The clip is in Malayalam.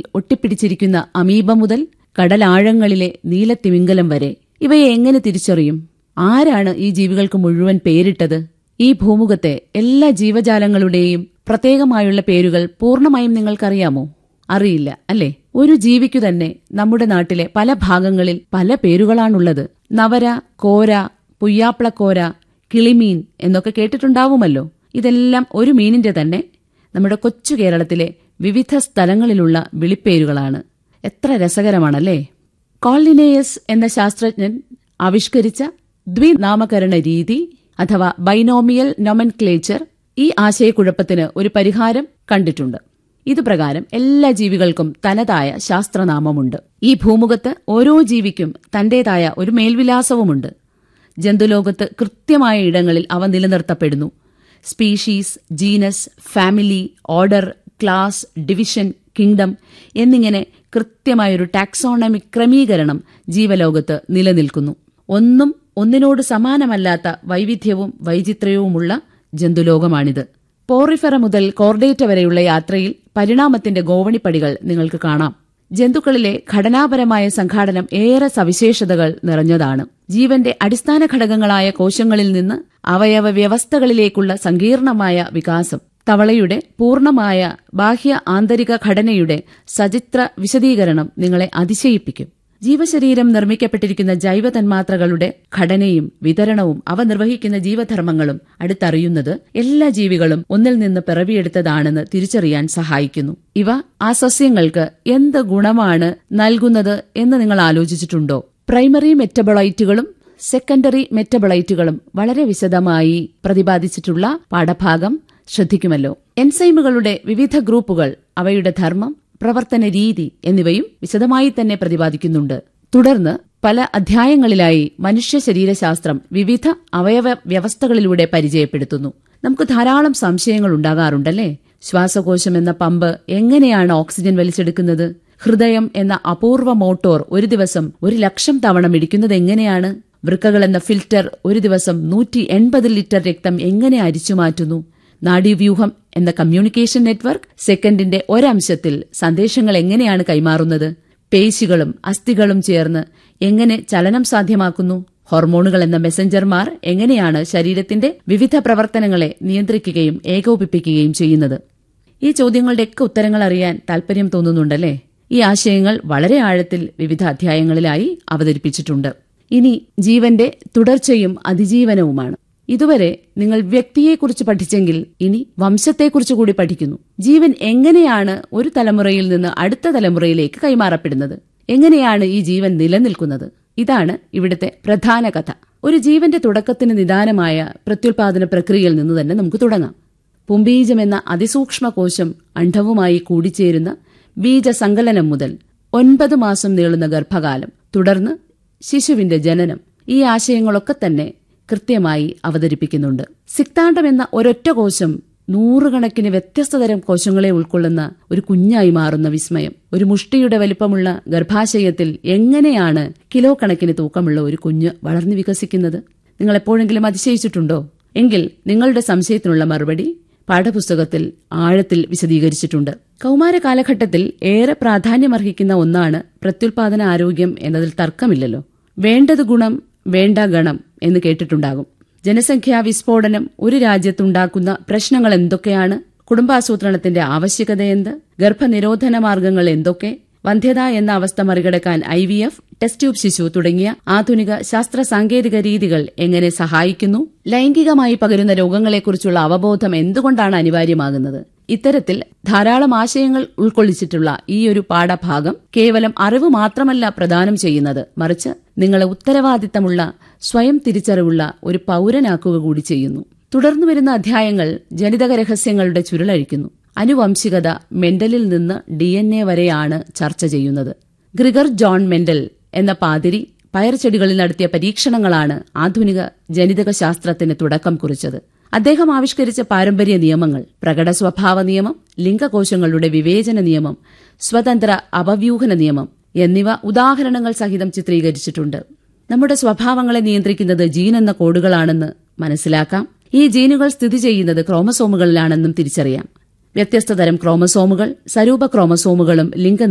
ഒട്ടിപ്പിടിച്ചിരിക്കുന്ന അമീബ മുതൽ കടലാഴങ്ങളിലെ നീലത്തിമിംഗലം വരെ ഇവയെ എങ്ങനെ തിരിച്ചറിയും ആരാണ് ഈ ജീവികൾക്ക് മുഴുവൻ പേരിട്ടത് ഈ ഭൂമുഖത്തെ എല്ലാ ജീവജാലങ്ങളുടെയും പ്രത്യേകമായുള്ള പേരുകൾ പൂർണ്ണമായും നിങ്ങൾക്കറിയാമോ അറിയില്ല അല്ലേ ഒരു ജീവിക്കു തന്നെ നമ്മുടെ നാട്ടിലെ പല ഭാഗങ്ങളിൽ പല പേരുകളാണുള്ളത് നവര കോര പുയ്യാപ്ലക്കോര കിളിമീൻ എന്നൊക്കെ കേട്ടിട്ടുണ്ടാവുമല്ലോ ഇതെല്ലാം ഒരു മീനിന്റെ തന്നെ നമ്മുടെ കൊച്ചു കേരളത്തിലെ വിവിധ സ്ഥലങ്ങളിലുള്ള വിളിപ്പേരുകളാണ് എത്ര രസകരമാണല്ലേ കോളിനേയസ് എന്ന ശാസ്ത്രജ്ഞൻ ആവിഷ്കരിച്ച ദ്വിനാമകരണ രീതി അഥവാ ബൈനോമിയൽ നൊമൻക്ലേച്ചർ ഈ ആശയക്കുഴപ്പത്തിന് ഒരു പരിഹാരം കണ്ടിട്ടുണ്ട് ഇതുപ്രകാരം എല്ലാ ജീവികൾക്കും തനതായ ശാസ്ത്രനാമമുണ്ട് ഈ ഭൂമുഖത്ത് ഓരോ ജീവിക്കും തന്റേതായ ഒരു മേൽവിലാസവുമുണ്ട് ജന്തുലോകത്ത് കൃത്യമായ ഇടങ്ങളിൽ അവ നിലനിർത്തപ്പെടുന്നു species genus family order class division kingdom എന്നിങ്ങനെ കൃത്യമായൊരു ടാക്സോണമിക് ക്രമീകരണം ജീവലോകത്ത് നിലനിൽക്കുന്നു ഒന്നും ഒന്നിനോട് സമാനമല്ലാത്ത വൈവിധ്യവും വൈചിത്ര്യവുമുള്ള ജന്തുലോകമാണിത് പോറിഫെറ മുതൽ കോർഡേറ്റ വരെയുള്ള യാത്രയിൽ പരിണാമത്തിന്റെ ഗോവണിപ്പടികൾ നിങ്ങൾക്ക് കാണാം ജന്തുക്കളിലെ ഘടനാപരമായ സംഘാടനം ഏറെ സവിശേഷതകൾ നിറഞ്ഞതാണ് ജീവന്റെ അടിസ്ഥാന ഘടകങ്ങളായ കോശങ്ങളിൽ നിന്ന് അവയവ വ്യവസ്ഥകളിലേക്കുള്ള സങ്കീർണമായ വികാസം തവളയുടെ പൂർണ്ണമായ ബാഹ്യ ആന്തരിക ഘടനയുടെ സചിത്ര വിശദീകരണം നിങ്ങളെ അതിശയിപ്പിക്കും ജീവശരീരം നിർമ്മിക്കപ്പെട്ടിരിക്കുന്ന ജൈവ തന്മാത്രകളുടെ ഘടനയും വിതരണവും അവ നിർവഹിക്കുന്ന ജീവധർമ്മങ്ങളും അടുത്തറിയുന്നത് എല്ലാ ജീവികളും ഒന്നിൽ നിന്ന് പിറവിയെടുത്തതാണെന്ന് തിരിച്ചറിയാൻ സഹായിക്കുന്നു ഇവ ആ സസ്യങ്ങൾക്ക് എന്ത് ഗുണമാണ് നൽകുന്നത് എന്ന് നിങ്ങൾ ആലോചിച്ചിട്ടുണ്ടോ പ്രൈമറി മെറ്റബോളൈറ്റുകളും സെക്കൻഡറി മെറ്റബോളൈറ്റുകളും വളരെ വിശദമായി പ്രതിപാദിച്ചിട്ടുള്ള പാഠഭാഗം ശ്രദ്ധിക്കുമല്ലോ എൻസൈമുകളുടെ വിവിധ ഗ്രൂപ്പുകൾ അവയുടെ ധർമ്മം പ്രവർത്തന രീതി എന്നിവയും വിശദമായി തന്നെ പ്രതിപാദിക്കുന്നുണ്ട് തുടർന്ന് പല അധ്യായങ്ങളിലായി മനുഷ്യ ശരീരശാസ്ത്രം വിവിധ അവയവ വ്യവസ്ഥകളിലൂടെ പരിചയപ്പെടുത്തുന്നു നമുക്ക് ധാരാളം സംശയങ്ങൾ ഉണ്ടാകാറുണ്ടല്ലേ ശ്വാസകോശം എന്ന പമ്പ് എങ്ങനെയാണ് ഓക്സിജൻ വലിച്ചെടുക്കുന്നത് ഹൃദയം എന്ന അപൂർവ മോട്ടോർ ഒരു ദിവസം ഒരു ലക്ഷം തവണ മിടിക്കുന്നത് എങ്ങനെയാണ് വൃക്കകൾ എന്ന ഫിൽറ്റർ ഒരു ദിവസം നൂറ്റി എൺപത് ലിറ്റർ രക്തം എങ്ങനെ അരിച്ചുമാറ്റുന്നു നാഡീവ്യൂഹം എന്ന കമ്മ്യൂണിക്കേഷൻ നെറ്റ്വർക്ക് സെക്കൻഡിന്റെ ഒരംശത്തിൽ സന്ദേശങ്ങൾ എങ്ങനെയാണ് കൈമാറുന്നത് പേശികളും അസ്ഥികളും ചേർന്ന് എങ്ങനെ ചലനം സാധ്യമാക്കുന്നു ഹോർമോണുകൾ എന്ന മെസഞ്ചർമാർ എങ്ങനെയാണ് ശരീരത്തിന്റെ വിവിധ പ്രവർത്തനങ്ങളെ നിയന്ത്രിക്കുകയും ഏകോപിപ്പിക്കുകയും ചെയ്യുന്നത് ഈ ചോദ്യങ്ങളുടെയൊക്കെ ഉത്തരങ്ങൾ അറിയാൻ താൽപര്യം തോന്നുന്നുണ്ടല്ലേ ഈ ആശയങ്ങൾ വളരെ ആഴത്തിൽ വിവിധ അധ്യായങ്ങളിലായി അവതരിപ്പിച്ചിട്ടുണ്ട് ഇനി ജീവന്റെ തുടർച്ചയും അതിജീവനവുമാണ് ഇതുവരെ നിങ്ങൾ വ്യക്തിയെക്കുറിച്ച് പഠിച്ചെങ്കിൽ ഇനി വംശത്തെക്കുറിച്ച് കൂടി പഠിക്കുന്നു ജീവൻ എങ്ങനെയാണ് ഒരു തലമുറയിൽ നിന്ന് അടുത്ത തലമുറയിലേക്ക് കൈമാറപ്പെടുന്നത് എങ്ങനെയാണ് ഈ ജീവൻ നിലനിൽക്കുന്നത് ഇതാണ് ഇവിടുത്തെ പ്രധാന കഥ ഒരു ജീവന്റെ തുടക്കത്തിന് നിദാനമായ പ്രത്യുൽപാദന പ്രക്രിയയിൽ നിന്ന് തന്നെ നമുക്ക് തുടങ്ങാം പുംബീജം എന്ന അതിസൂക്ഷ്മ കോശം അണ്ഡവുമായി കൂടിച്ചേരുന്ന ബീജസങ്കലനം മുതൽ ഒൻപത് മാസം നീളുന്ന ഗർഭകാലം തുടർന്ന് ശിശുവിന്റെ ജനനം ഈ ആശയങ്ങളൊക്കെ തന്നെ കൃത്യമായി അവതരിപ്പിക്കുന്നുണ്ട് സിക്താണ്ഡം എന്ന ഒരൊറ്റ കോശം നൂറുകണക്കിന് വ്യത്യസ്ത തരം കോശങ്ങളെ ഉൾക്കൊള്ളുന്ന ഒരു കുഞ്ഞായി മാറുന്ന വിസ്മയം ഒരു മുഷ്ടിയുടെ വലിപ്പമുള്ള ഗർഭാശയത്തിൽ എങ്ങനെയാണ് കിലോ കണക്കിന് തൂക്കമുള്ള ഒരു കുഞ്ഞ് വളർന്നു വികസിക്കുന്നത് നിങ്ങൾ എപ്പോഴെങ്കിലും അതിശയിച്ചിട്ടുണ്ടോ എങ്കിൽ നിങ്ങളുടെ സംശയത്തിനുള്ള മറുപടി പാഠപുസ്തകത്തിൽ ആഴത്തിൽ വിശദീകരിച്ചിട്ടുണ്ട് കൗമാര കാലഘട്ടത്തിൽ ഏറെ പ്രാധാന്യമർഹിക്കുന്ന ഒന്നാണ് പ്രത്യുൽപാദന ആരോഗ്യം എന്നതിൽ തർക്കമില്ലല്ലോ വേണ്ടത് ഗുണം വേണ്ട ഗണം എന്ന് കേട്ടിട്ടുണ്ടാകും ജനസംഖ്യാ വിസ്ഫോടനം ഒരു രാജ്യത്തുണ്ടാക്കുന്ന പ്രശ്നങ്ങൾ എന്തൊക്കെയാണ് കുടുംബാസൂത്രണത്തിന്റെ ആവശ്യകതയെന്ത് ഗർഭനിരോധന മാർഗങ്ങൾ എന്തൊക്കെ വന്ധ്യത എന്ന അവസ്ഥ മറികടക്കാൻ I V F test tube ശിശു തുടങ്ങിയ ആധുനിക ശാസ്ത്ര സാങ്കേതിക രീതികൾ എങ്ങനെ സഹായിക്കുന്നു ലൈംഗികമായി പകരുന്ന രോഗങ്ങളെക്കുറിച്ചുള്ള അവബോധം എന്തുകൊണ്ടാണ് അനിവാര്യമാകുന്നത് ഇത്തരത്തിൽ ധാരാളം ആശയങ്ങൾ ഉൾക്കൊള്ളിച്ചിട്ടുള്ള ഈ ഒരു പാഠഭാഗം കേവലം അറിവ് മാത്രമല്ല പ്രദാനം ചെയ്യുന്നത് മറിച്ച് നിങ്ങളെ ഉത്തരവാദിത്തമുള്ള സ്വയം തിരിച്ചറിവുള്ള ഒരു പൌരനാക്കുക കൂടി ചെയ്യുന്നു തുടർന്നു വരുന്ന അധ്യായങ്ങൾ ജനിതക രഹസ്യങ്ങളുടെ ചുരുളഴിക്കുന്നു അനുവംശികത മെന്റലിൽ നിന്ന് ഡി എൻ എ വരെയാണ് ചർച്ച ചെയ്യുന്നത് ഗ്രിഗർ ജോൺ മെന്റൽ എന്ന പാതിരി പയർചെടികളിൽ നടത്തിയ പരീക്ഷണങ്ങളാണ് ആധുനിക ജനിതക ശാസ്ത്രത്തിന് തുടക്കം കുറിച്ചത് അദ്ദേഹം ആവിഷ്കരിച്ച പാരമ്പര്യ നിയമങ്ങൾ പ്രകട സ്വഭാവ നിയമം ലിംഗകോശങ്ങളുടെ വിവേചന നിയമം സ്വതന്ത്ര അപവ്യൂഹന നിയമം എന്നിവ ഉദാഹരണങ്ങൾ സഹിതം ചിത്രീകരിച്ചിട്ടുണ്ട് നമ്മുടെ സ്വഭാവങ്ങളെ നിയന്ത്രിക്കുന്നത് ജീൻ എന്ന കോഡുകളാണെന്ന് മനസ്സിലാക്കാം ഈ ജീനുകൾ സ്ഥിതി ചെയ്യുന്നത് ക്രോമസോമുകളിലാണെന്നും തിരിച്ചറിയാം വ്യത്യസ്ത തരം ക്രോമസോമുകൾ സരൂപ ക്രോമസോമുകളും ലിംഗ